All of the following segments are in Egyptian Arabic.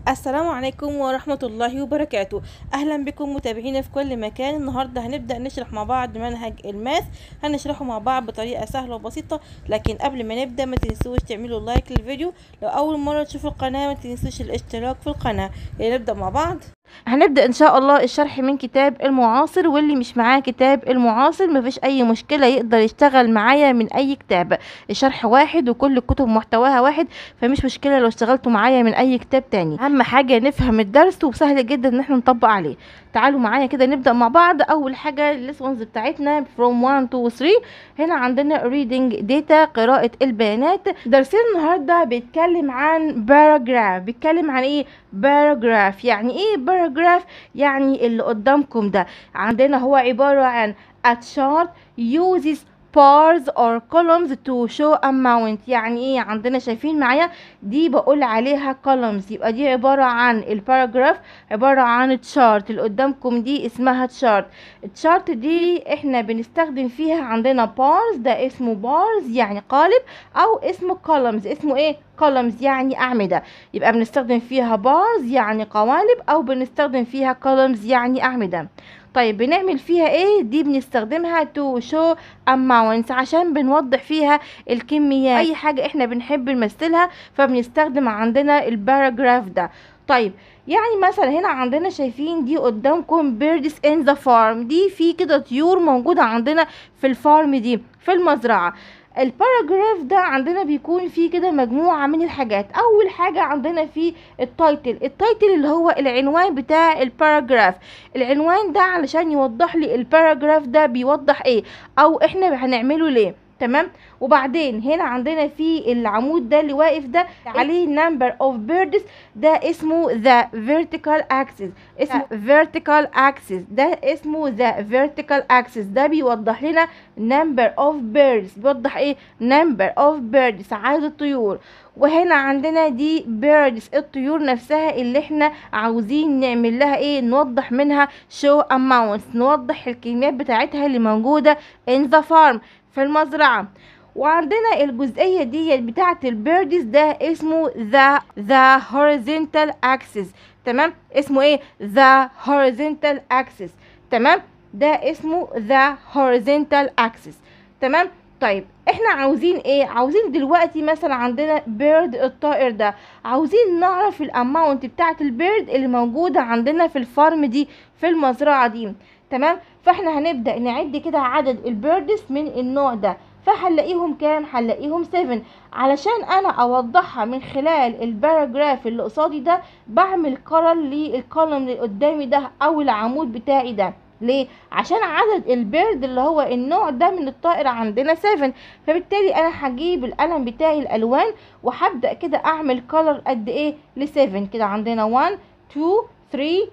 السلام عليكم ورحمة الله وبركاته أهلا بكم متابعينا في كل مكان النهاردة هنبدأ نشرح مع بعض منهج الماث هنشرحه مع بعض بطريقة سهلة وبسيطة لكن قبل ما نبدأ ما تنسوش تعملوا لايك للفيديو لو أول مرة تشوفوا القناة ما تنسوش الاشتراك في القناة يلا نبدأ مع بعض هنبدأ إن شاء الله الشرح من كتاب المعاصر واللي مش معاه كتاب المعاصر مفيش أي مشكلة يقدر يشتغل معايا من أي كتاب الشرح واحد وكل الكتب محتواها واحد فمش مشكلة لو اشتغلتوا معايا من أي كتاب تاني أهم حاجة نفهم الدرس وسهل جدا إن احنا نطبق عليه تعالوا معايا كده نبدأ مع بعض أول حاجة الليسونز بتاعتنا from 1 to 3 هنا عندنا reading data قراءة البيانات درسنا النهاردة بيتكلم عن paragraph بيتكلم عن ايه paragraph يعني ايه paragraph يعني اللي قدامكم ده عندنا هو عبارة عن a chart uses bars or columns to show amount يعني ايه عندنا شايفين معايا دي بقول عليها columns يبقى دي عبارة عن الباراجراف عبارة عن chart اللي قدامكم دي اسمها chart الشارت دي احنا بنستخدم فيها عندنا bars ده اسمه bars يعني قالب او اسمه columns اسمه ايه columns يعني أعمدة يبقى بنستخدم فيها bars يعني قوالب أو بنستخدم فيها columns يعني أعمدة طيب بنعمل فيها ايه دي بنستخدمها to show amounts عشان بنوضح فيها الكميات اي حاجة احنا بنحب نمثلها فبنستخدم عندنا الباراجراف ده طيب يعني مثلا هنا عندنا شايفين دي قدامكم birds in the farm دي في كده طيور موجودة عندنا في الفارم دي في المزرعة الباراجراف ده عندنا بيكون فيه كده مجموعة من الحاجات أول حاجة عندنا فيه التايتل التايتل اللي هو العنوان بتاع الباراجراف العنوان ده علشان يوضح لي الباراجراف ده بيوضح ايه أو احنا هنعمله ليه تمام وبعدين هنا عندنا في العمود ده اللي واقف ده عليه number of birds ده اسمه the vertical axis اسمه vertical axis ده اسمه the vertical axis ده بيوضح لنا number of birds بيوضح ايه number of birds عدد الطيور وهنا عندنا دي birds الطيور نفسها اللي احنا عاوزين نعمل لها ايه نوضح منها show amounts نوضح الكميات بتاعتها اللي موجودة in the farm في المزرعة وعندنا الجزئية دي بتاعة البيردز ده اسمه the the horizontal axis تمام اسمه ايه the horizontal axis تمام ده اسمه the horizontal axis تمام طيب احنا عاوزين ايه عاوزين دلوقتي مثلا عندنا بيرد الطائر ده عاوزين نعرف الاماونت بتاعه البيرد اللي موجوده عندنا في الفارم دي في المزرعه دي تمام فاحنا هنبدا نعد كده عدد البيردز من النوع ده فهنلاقيهم كام هنلاقيهم 7 علشان انا اوضحها من خلال الباراجراف اللي قصادي ده بعمل قرن للكولوم اللي قدامي ده او العمود بتاعي ده ليه عشان عدد البيرد اللي هو النوع ده من الطائر عندنا 7 فبالتالي انا هجيب القلم بتاعي الالوان وهبدا كده اعمل كولر قد ايه ل 7 كده عندنا 1 2 3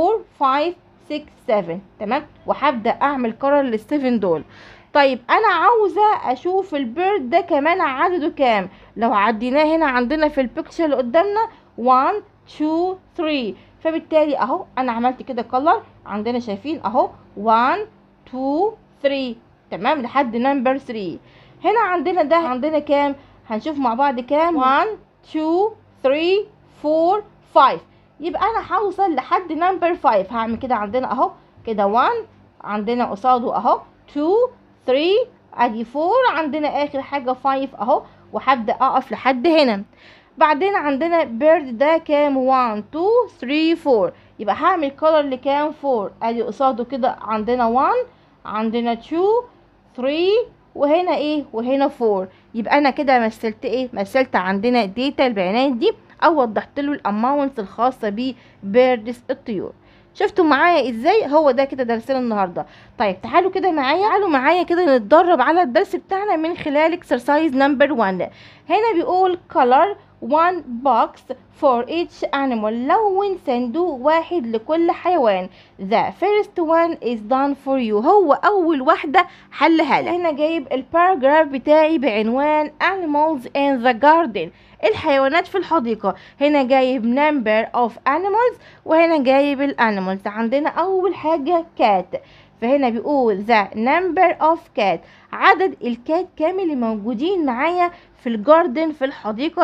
4 5 6 7 تمام وهبدا اعمل كولر لل 7 دول طيب انا عاوزه اشوف البيرد ده كمان عدده كام لو عديناه هنا عندنا في البيكتشر اللي قدامنا 1 2 3 فبالتالي اهو انا عملت كده كلر عندنا شايفين اهو 1 2 3 تمام لحد نمبر 3 هنا عندنا ده عندنا كام هنشوف مع بعض كام 1 2 3 4 5 يبقى انا هوصل لحد نمبر 5 هعمل كده عندنا اهو كده 1 عندنا قصاده اهو 2 3 ادي 4 عندنا اخر حاجه 5 اهو وهبدا اقف لحد هنا بعدين عندنا بيرد ده كام 1 2 3 4 يبقى هعمل كولر لكام 4 ادي قصاده كده عندنا 1 عندنا 2 3 وهنا ايه وهنا 4 يبقى انا كده مثلت ايه مثلت عندنا داتا البيانات دي او وضحت له الاماونتس الخاصه ببيردز الطيور شفتوا معايا ازاي هو ده كده درسنا النهارده طيب تعالوا كده معايا تعالوا معايا كده نتدرب على الدرس بتاعنا من خلال اكسرسايز نمبر 1 هنا بيقول color one box for each animal لون صندوق واحد لكل حيوان the first one is done for you هو أول واحدة حلها لك هنا جايب الباراجراف بتاعي بعنوان animals in the garden الحيوانات في الحديقة هنا جايب number of animals وهنا جايب الانيمالز عندنا أول حاجة cat فهنا بيقول the number of cat عدد الكات كام اللي موجودين معايا في الجاردن في الحديقة دي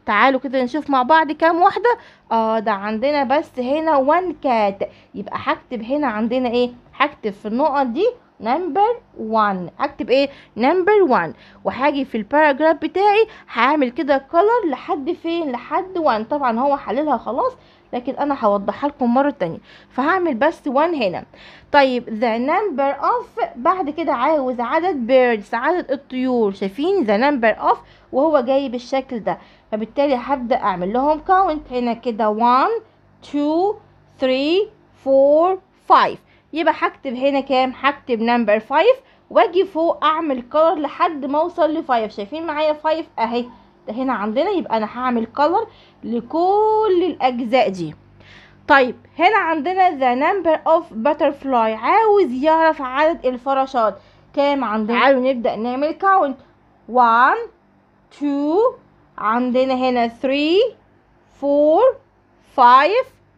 تعالوا كده نشوف مع بعض كام واحدة اه ده عندنا بس هنا وان كات يبقى هكتب هنا عندنا ايه هكتب في النقط دي نمبر 1 اكتب ايه نمبر 1 وهاجي في الباراجراف بتاعي هعمل كده كولر لحد فين لحد 1 طبعا هو حللها خلاص لكن انا هوضحها لكم مره تانية فهعمل بس 1 هنا طيب the number of بعد كده عاوز عدد birds عدد الطيور شايفين the number of وهو جاي بالشكل ده فبالتالي هبدأ أعمل لهم count هنا كده 1 2 3 4 5 يبقى هكتب هنا كام هكتب نمبر 5 واجي فوق اعمل color لحد ما اوصل ل 5 شايفين معايا 5 اهي ده هنا عندنا يبقى انا هعمل color لكل الاجزاء دي طيب هنا عندنا the number of butterfly عاوز يعرف عدد الفراشات كام عندنا تعالوا نبدأ نعمل count 1 2 عندنا هنا 3 4 5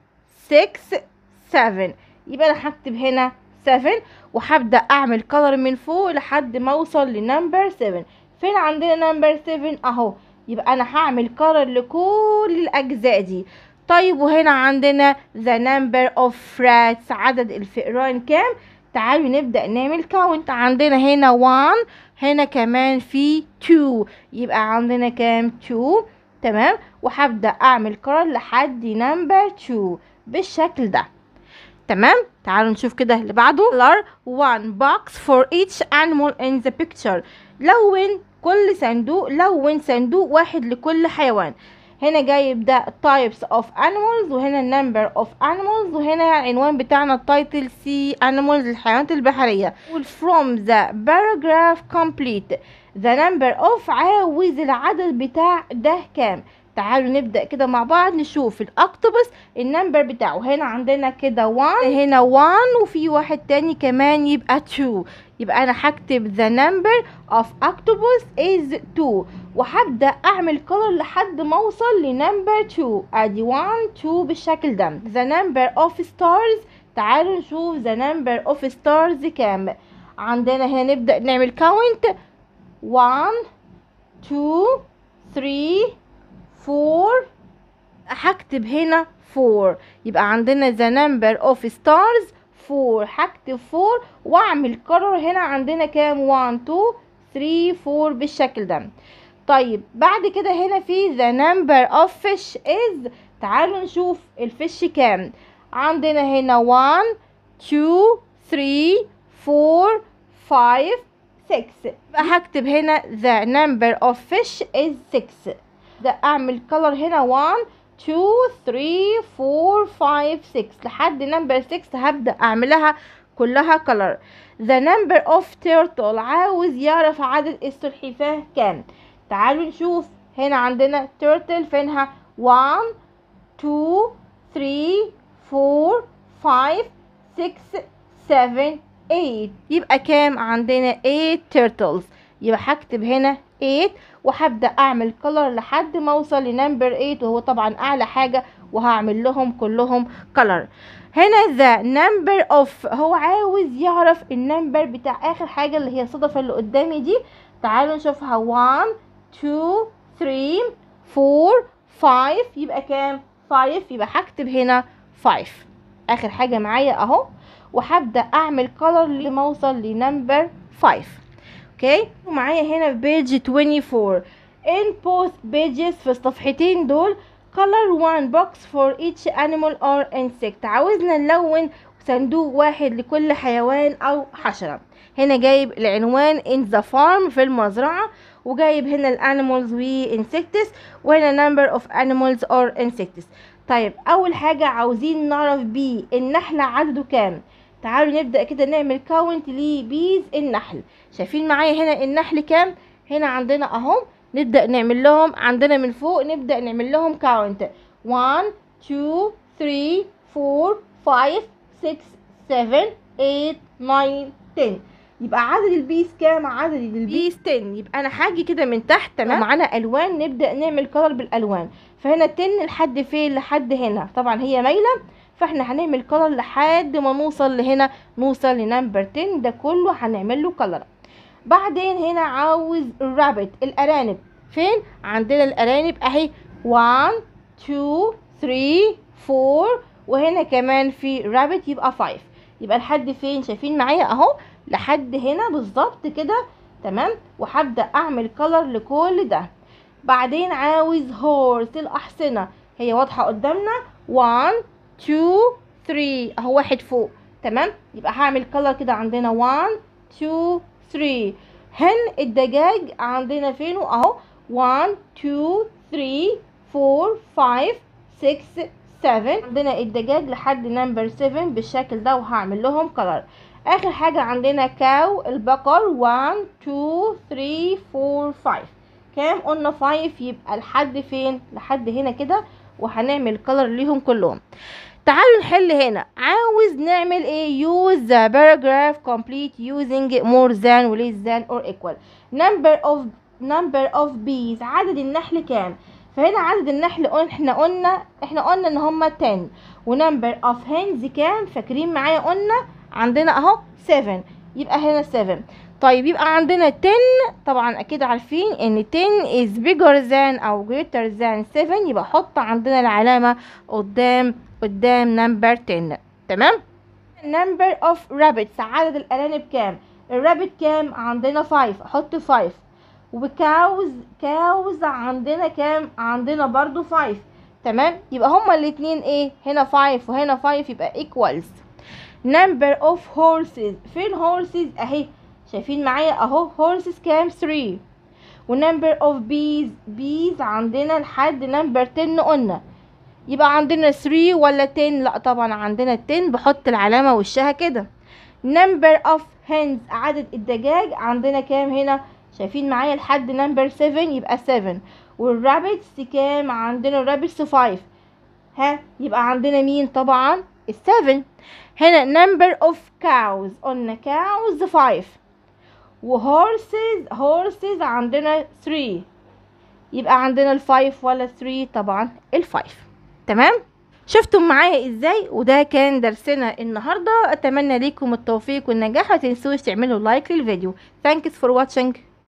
6 7 يبقى انا هكتب هنا 7 وهبدأ اعمل color من فوق لحد ما اوصل لنمبر 7 فين عندنا نمبر 7 اهو يبقى انا هعمل color لكل الاجزاء دي طيب وهنا عندنا the number of rats عدد الفئران كام تعالوا نبدأ نعمل count عندنا هنا 1 هنا كمان في 2 يبقى عندنا كام 2 تمام وهبدأ اعمل color لحد نمبر 2 بالشكل ده تمام تعالوا نشوف كده اللي بعده color one box for each animal in the picture لون كل صندوق لون صندوق واحد لكل حيوان هنا جايب ده types of animals وهنا number of animals وهنا العنوان بتاعنا التايتل سي animals الحيوانات البحرية from the paragraph complete the number of عاوز العدد بتاع ده كام تعالوا نبدأ كده مع بعض نشوف الأكتوبس النمبر بتاعه هنا عندنا كده 1 هنا 1 وفي واحد تاني كمان يبقى 2 يبقى أنا هكتب the number of octopus is 2 وهبدأ أعمل color لحد ما أوصل لنمبر 2 أدي 1 2 بالشكل ده the number of stars تعالوا نشوف the number of stars كام عندنا هنا نبدأ نعمل count 1 2 3 4 هكتب هنا 4 يبقى عندنا the number of stars 4 هكتب 4 واعمل color هنا عندنا كام 1 2 3 4 بالشكل ده طيب بعد كده هنا في the number of fish is تعالوا نشوف الفش كام عندنا هنا 1 2 3 4 5 6 هكتب هنا the number of fish is 6 ده اعمل color هنا 1 2 3 4 5 6 لحد نمبر 6 هبدأ اعملها كلها color the number of turtle عاوز يعرف عدد السلحفاة كام تعالوا نشوف هنا عندنا turtle فينها 1 2 3 4 5 6 7 8 يبقى كام عندنا 8 turtles يبقى هكتب هنا 8 وهبدأ أعمل color لحد ما أوصل لنمبر 8 وهو طبعا أعلى حاجة وهعمل لهم كلهم color هنا the number of هو عاوز يعرف النمبر بتاع آخر حاجة اللي هي الصدفة اللي قدامي دي تعالوا نشوفها 1 2 3 4 5 يبقى كام 5 يبقى هكتب هنا 5 آخر حاجة معايا أهو وهبدأ أعمل color لما أوصل لنمبر 5 اوكي ومعايا هنا في بيج 24 in both pages في الصفحتين دول color one box for each animal or insect عاوزنا نلون صندوق واحد لكل حيوان او حشرة هنا جايب العنوان in the farm في المزرعة وجايب هنا الانيمالز وانسكتس وهنا number of animals or insects طيب اول حاجة عاوزين نعرف بيه النحلة عدده كام تعالوا نبدأ كده نعمل كاونت لبيز النحل شايفين معايا هنا النحل كام هنا عندنا اهو نبدأ نعمل لهم عندنا من فوق نبدأ نعمل لهم كاونت 1 2 3 4 5 6 7 8 9 10 يبقى عدد البيس كام عدد البيس 10 يبقى انا هاجي كده من تحت تمام معانا الوان نبدا نعمل كلر بالالوان فهنا 10 لحد فين لحد هنا طبعا هي مايله فاحنا هنعمل كلر لحد ما نوصل لهنا نوصل لنمبر 10 ده كله هنعمل له كلر بعدين هنا عاوز الرابت الارانب فين عندنا الارانب اهي 1 2 3 4 وهنا كمان في rabbit يبقى 5 يبقى لحد فين شايفين معايا اهو لحد هنا بالظبط كده تمام وهبدا اعمل كلر لكل ده بعدين عاوز هورس الاحصنه هي واضحه قدامنا 1 2 3 اهو واحد فوق تمام يبقى هعمل كلر كده عندنا 1 2 3 هن الدجاج عندنا فين اهو 1 2 3 4 5 6 7 عندنا الدجاج لحد نمبر 7 بالشكل ده وهعمل لهم كلر اخر حاجة عندنا كاو البقر 1 2 3 4 5 كام قلنا 5 يبقى لحد فين لحد هنا كده وهنعمل كلر ليهم كلهم تعالوا نحل هنا عاوز نعمل ايه use the paragraph complete using more than و less than or equal number of number of bees عدد النحل كام فهنا عدد النحل قلنا احنا قلنا احنا قلنا ان هما 10 ونمبر اوف هينز كام فاكرين معايا قلنا عندنا اهو 7 يبقى هنا 7 طيب يبقى عندنا 10 طبعا اكيد عارفين ان 10 is bigger than او greater than 7 يبقى حط عندنا العلامة قدام قدام نمبر 10 تمام number of rabbits عدد الارانب كام الرابت كام عندنا 5 احط 5 وكاوز كاوز عندنا كام عندنا برضو 5 تمام يبقى هما الاتنين ايه هنا 5 وهنا 5 يبقى equals number of horses فين horses اهي شايفين معايا اهو horses كام 3 ونمبر of bees bees عندنا لحد نمبر 10 قلنا يبقى عندنا 3 ولا 10 لا طبعا عندنا 10 بحط العلامة وشها كده number of hens عدد الدجاج عندنا كام هنا شايفين معايا لحد نمبر 7 يبقى 7 والرابتس كام عندنا الرابتس 5 ها يبقى عندنا مين طبعا السفن هنا number of cows قلنا cows 5 وهورسز هورسز عندنا 3 يبقى عندنا الفايف ولا 3 طبعا الفايف تمام شفتم معايا ازاي وده كان درسنا النهارده اتمنى ليكم التوفيق والنجاح ما تنسوش تعملوا لايك للفيديو thanks for watching